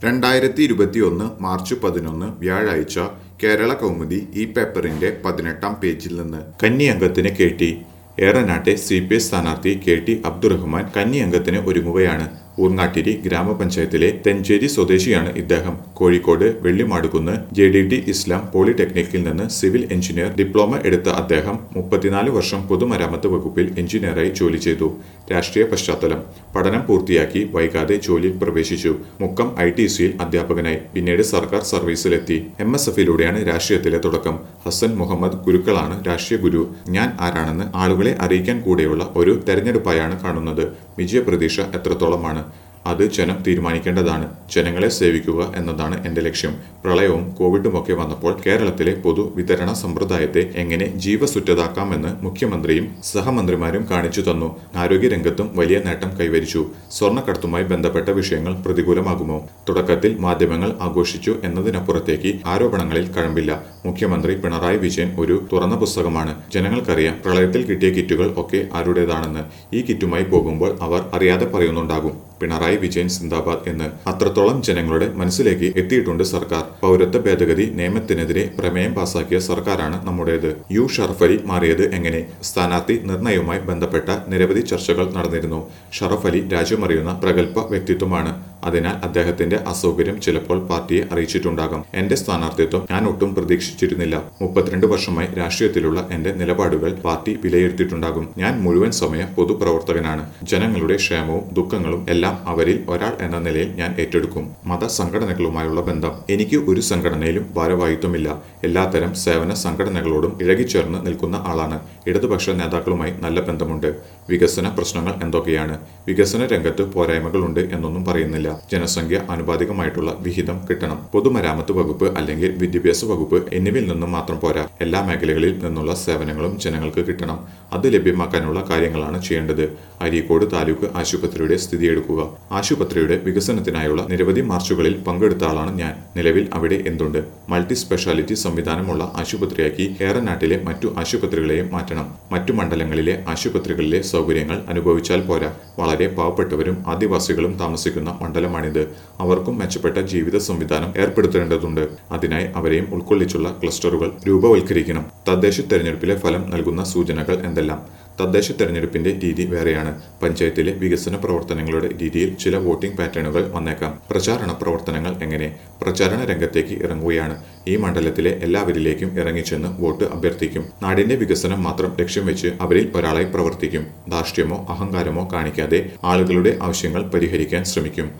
രണ്ടായിരത്തി ഇരുപത്തിയൊന്ന് മാർച്ച് പതിനൊന്ന് വ്യാഴാഴ്ച കേരള കൗമുദി ഈ പേപ്പറിന്റെ പതിനെട്ടാം പേജിൽ നിന്ന് കന്നി അംഗത്തിന് കെ ടി ഏറനാട്ടെ സി പി എസ് സ്ഥാനാർത്ഥി കെ ടി അബ്ദുറഹ്മാൻ കന്നി അംഗത്തിന് ഒരുങ്ങുകയാണ് ഊർങ്ങാട്ടിരി ഗ്രാമപഞ്ചായത്തിലെ തെഞ്ചേരി സ്വദേശിയാണ് ഇദ്ദേഹം Kozhikode Vellimadukunnu J D T Islam പോളിടെക്നിക്കിൽ നിന്ന് സിവിൽ എഞ്ചിനീയർ ഡിപ്ലോമ എടുത്ത അദ്ദേഹം മുപ്പത്തിനാല് വർഷം പൊതുമരാമത്ത് വകുപ്പിൽ എഞ്ചിനീയറായി ജോലി ചെയ്തു രാഷ്ട്രീയ പശ്ചാത്തലം പഠനം പൂർത്തിയാക്കി വൈകാതെ ജോലിയിൽ പ്രവേശിച്ചു മുക്കം ഐ ടി സിയിൽ അധ്യാപകനായി പിന്നീട് സർക്കാർ സർവീസിലെത്തി എം എസ് എഫിലൂടെയാണ് രാഷ്ട്രീയത്തിലെ തുടക്കം ഹസൻ മുഹമ്മദ് ഗുരുക്കളാണ് രാഷ്ട്രീയ ഗുരു ഞാൻ ആരാണെന്ന് ആളുകളെ അറിയിക്കാൻ കൂടെയുള്ള ഒരു തെരഞ്ഞെടുപ്പായാണ് കാണുന്നത് വിജയപ്രതീക്ഷ എത്രത്തോളമാണ് അത് ജനം തീരുമാനിക്കേണ്ടതാണ് ജനങ്ങളെ സേവിക്കുക എന്നതാണ് എന്റെ ലക്ഷ്യം പ്രളയവും കോവിഡുമൊക്കെ വന്നപ്പോൾ കേരളത്തിലെ പൊതു വിതരണ സമ്പ്രദായത്തെ എങ്ങനെ ജീവസുറ്റതാക്കാമെന്ന് മുഖ്യമന്ത്രിയും സഹമന്ത്രിമാരും കാണിച്ചു തന്നു ആരോഗ്യരംഗത്തും വലിയ നേട്ടം കൈവരിച്ചു സ്വർണ്ണക്കടത്തുമായി ബന്ധപ്പെട്ട വിഷയങ്ങൾ പ്രതികൂലമാകുമോ തുടക്കത്തിൽ മാധ്യമങ്ങൾ ആഘോഷിച്ചു എന്നതിനപ്പുറത്തേക്ക് ആരോപണങ്ങളിൽ കഴമ്പില്ല മുഖ്യമന്ത്രി പിണറായി വിജയൻ ഒരു തുറന്ന പുസ്തകമാണ് ജനങ്ങൾക്കറിയാം പ്രളയത്തിൽ കിട്ടിയ കിറ്റുകൾ ഒക്കെ ആരുടേതാണെന്ന് ഈ കിറ്റുമായി പോകുമ്പോൾ അവർ അറിയാതെ പറയുന്നുണ്ടാകും പിണറായി വിജയൻ സിന്ദാബാദ് എന്ന് അത്രത്തോളം ജനങ്ങളുടെ മനസ്സിലേക്ക് എത്തിയിട്ടുണ്ട് സർക്കാർ പൗരത്വ ഭേദഗതി നിയമത്തിനെതിരെ പ്രമേയം പാസാക്കിയ സർക്കാരാണ് നമ്മുടേത് യു ഷറഫ് അലി മാറിയത് എങ്ങനെ സ്ഥാനാർത്ഥി നിർണയവുമായി ബന്ധപ്പെട്ട നിരവധി ചർച്ചകൾ നടന്നിരുന്നു ഷറഫ് അലി രാജ്യമറിയുന്ന പ്രഗത്ഭ വ്യക്തിത്വമാണ് അതിനാൽ അദ്ദേഹത്തിന്റെ അസൗകര്യം ചിലപ്പോൾ പാർട്ടിയെ അറിയിച്ചിട്ടുണ്ടാകാം എന്റെ സ്ഥാനാർത്ഥിത്വം ഞാൻ ഒട്ടും പ്രതീക്ഷിച്ചിരുന്നില്ല മുപ്പത്തിരണ്ട് വർഷമായി രാഷ്ട്രീയത്തിലുള്ള എന്റെ നിലപാടുകൾ പാർട്ടി വിലയിരുത്തിയിട്ടുണ്ടാകും ഞാൻ മുഴുവൻ സമയ പൊതുപ്രവർത്തകനാണ് ജനങ്ങളുടെ ക്ഷേമവും ദുഃഖങ്ങളും എല്ലാം അവരിൽ ഒരാൾ എന്ന നിലയിൽ ഞാൻ ഏറ്റെടുക്കും മത സംഘടനകളുമായുള്ള ബന്ധം എനിക്ക് ഒരു സംഘടനയിലും ഭാരവാഹിത്വമില്ല എല്ലാത്തരം സേവന സംഘടനകളോടും ഇഴകിച്ചേർന്ന് നിൽക്കുന്ന ആളാണ് ഇടതുപക്ഷ നേതാക്കളുമായി നല്ല ബന്ധമുണ്ട് വികസന പ്രശ്നങ്ങൾ എന്തൊക്കെയാണ് വികസന രംഗത്ത് പോരായ്മകളുണ്ട് എന്നൊന്നും പറയുന്നില്ല ജനസംഖ്യ ആനുപാതികമായിട്ടുള്ള വിഹിതം കിട്ടണം പൊതുമരാമത്ത് വകുപ്പ് അല്ലെങ്കിൽ വിദ്യാഭ്യാസ വകുപ്പ് എന്നിവയിൽ നിന്നും മാത്രം പോരാ എല്ലാ മേഖലകളിൽ നിന്നുള്ള സേവനങ്ങളും ജനങ്ങൾക്ക് കിട്ടണം അത് ലഭ്യമാക്കാനുള്ള കാര്യങ്ങളാണ് ചെയ്യേണ്ടത് അരീക്കോട് താലൂക്ക് ആശുപത്രിയുടെ സ്ഥിതിയെടുക്കുക ആശുപത്രിയുടെ വികസനത്തിനായുള്ള നിരവധി മാർച്ചുകളിൽ പങ്കെടുത്ത ആളാണ് ഞാൻ നിലവിൽ അവിടെ എന്തുണ്ട് മൾട്ടി സ്പെഷ്യാലിറ്റി സംവിധാനമുള്ള ആശുപത്രിയാക്കി ഏറനാട്ടിലെ മറ്റു ആശുപത്രികളെയും മാറ്റണം മറ്റു മണ്ഡലങ്ങളിലെ ആശുപത്രികളിലെ സൗകര്യങ്ങൾ അനുഭവിച്ചാൽ പോരാ വളരെ പാവപ്പെട്ടവരും ആദിവാസികളും താമസിക്കുന്ന മണ്ഡലമാണിത് അവർക്കും മെച്ചപ്പെട്ട ജീവിത സംവിധാനം ഏർപ്പെടുത്തേണ്ടതുണ്ട് അതിനായി അവരെയും ഉൾക്കൊള്ളിച്ചുള്ള ക്ലസ്റ്ററുകൾ രൂപവൽക്കരിക്കണം തദ്ദേശ തെരഞ്ഞെടുപ്പിലെ ഫലം നൽകുന്ന സൂചനകൾ എന്തെല്ലാം തദ്ദേശ തെരഞ്ഞെടുപ്പിന്റെ രീതി വേറെയാണ് പഞ്ചായത്തിലെ വികസന പ്രവർത്തനങ്ങളുടെ രീതിയിൽ ചില വോട്ടിംഗ് പാറ്റേണുകൾ വന്നേക്കാം പ്രചാരണ പ്രവർത്തനങ്ങൾ എങ്ങനെ പ്രചാരണ രംഗത്തേക്ക് ഇറങ്ങുകയാണ് ഈ മണ്ഡലത്തിലെ എല്ലാവരിലേക്കും ഇറങ്ങിച്ചെന്ന് വോട്ട് അഭ്യർത്ഥിക്കും നാടിന്റെ വികസനം മാത്രം ലക്ഷ്യം വെച്ച് അവരിൽ ഒരാളായി പ്രവർത്തിക്കും ധാർഷ്ട്യമോ അഹങ്കാരമോ കാണിക്കാതെ ആളുകളുടെ ആവശ്യങ്ങൾ പരിഹരിക്കാൻ ശ്രമിക്കും